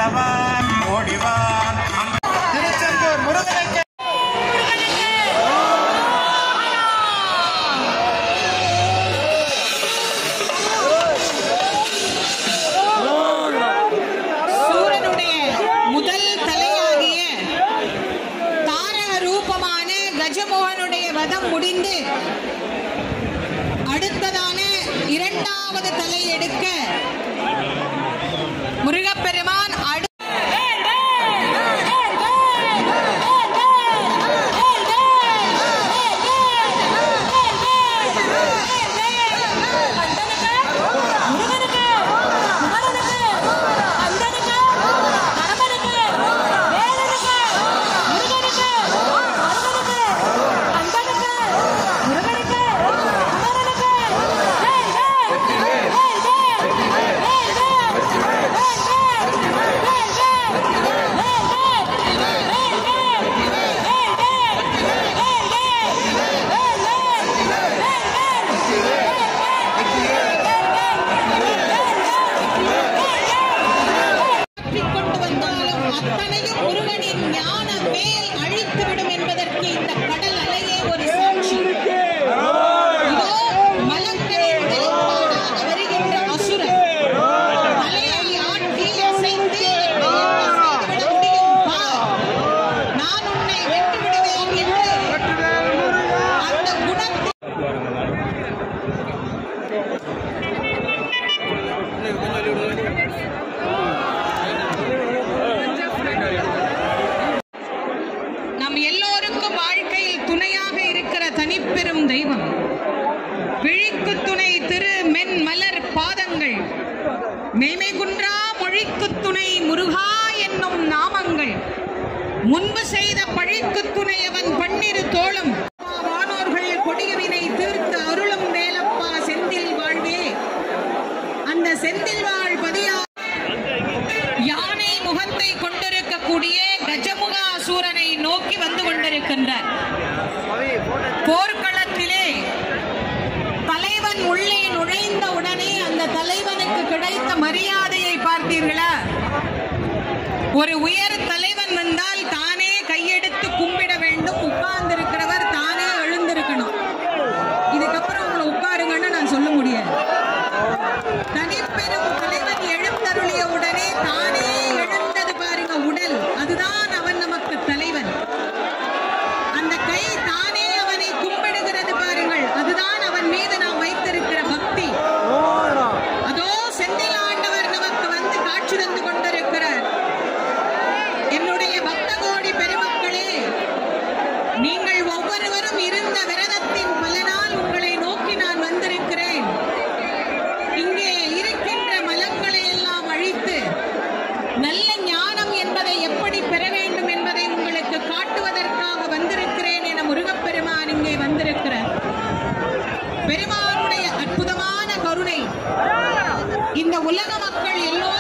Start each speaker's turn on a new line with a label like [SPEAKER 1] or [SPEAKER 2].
[SPEAKER 1] ஆண்டவன் ஓடிவான் திருச்செந்தூர் முருகனுக்கு
[SPEAKER 2] சூரனுடைய முதல் தலையாகிய தாரக ரூபமான கஜமோகனுடைய வதம் முடிந்து அடுத்ததான இரண்டாவது தலை எடுக்க முருகப்பெருமான் அடு மாற்றிக் கொண்டு வந்தாலும் அத்தனையும் முருகனின் ஞான வேல் அழித்துவிடும் என்பதற்கு இந்த கடல் அலையே ஒரு சாட்சி இதோ மலங்களின் வெளிப்பாடாக வருகின்ற அசுரன் தலையை ஆட்டி அசைத்து என்னை என்ன செய்துவிட முடியும் பார் நான் உன்னை வென்று விடுவேன் என்று அந்த குணத்தை நம் எல்லோருக்கும் வாழ்க்கையில் துணையாக இருக்கிற தனிப்பெரும் தெய்வம் விழிக்கு துணை திரு மென் மலர் பாதங்கள் மெய்மை குன்றா மொழிக்கு துணை முருகா என்னும் நாமங்கள் முன்பு செய்த பழிக்கு துணை அவன் பன்னிரு தோளும் வானோர்கள் கொடியவினை தீர்த்து அருளும் வேலப்பா செந்தில் வாழ்வே அந்த செந்தில் வாழ் பதியா யானை முகத்தை கொண்டிருக்கக்கூடிய கஜமுகாசூரனை நோக்கி வந்து கொண்டிருக்கின்றார் போர்க்களத்திலே தலைவன் உள்ளே நுழைந்த உடனே அந்த தலைவனுக்கு கிடைத்த மரியாதையை பார்த்தீர்களா ஒரு உயர் தலைவன் வந்தால் தானே கையெடுத்து கும்பிட வேண்டும் உட்கார்ந்திருக்கிறவர் தானே எழுந்திருக்கணும் இதுக்கப்புறம் உங்களை உட்காருங்கன்னு நான் சொல்ல முடியாது தனிப்பெரும் தலைவன் எழுந்தருளிய உடனே தானே எழுந்தது பாருங்க உடல் அதுதான் அவன் நமக்கு தலைவன் அந்த கை தானே அவனை கும்பிடுகிறது பாருங்கள் அதுதான் அவன் மீது நாம் வைத்திருக்கிற பக்தி அதோ செந்தில் ஆண்டவர் நமக்கு வந்து காட்சி தந்து கொண்டிருக்கிறார் என்னுடைய பக்த கோடி பெருமக்களே நீங்கள் ஒவ்வொருவரும் இருந்த விரதத்தின் பலனால் உங்களை நோக்கி நான் வந்திருக்கிறேன் இங்கே இருக்கின்ற மலங்களை எல்லாம் அழித்து நல்ல ஞானம் என்பதை எப்படி பெற வேண்டும் என்பதை உங்களுக்கு காட்டுவதற்காக வந்திருக்கிறேன் என முருகப்பெருமான் இங்கே வந்திருக்கிறார் பெருமானுடைய அற்புதமான கருணை இந்த உலக மக்கள் எல்லோரும்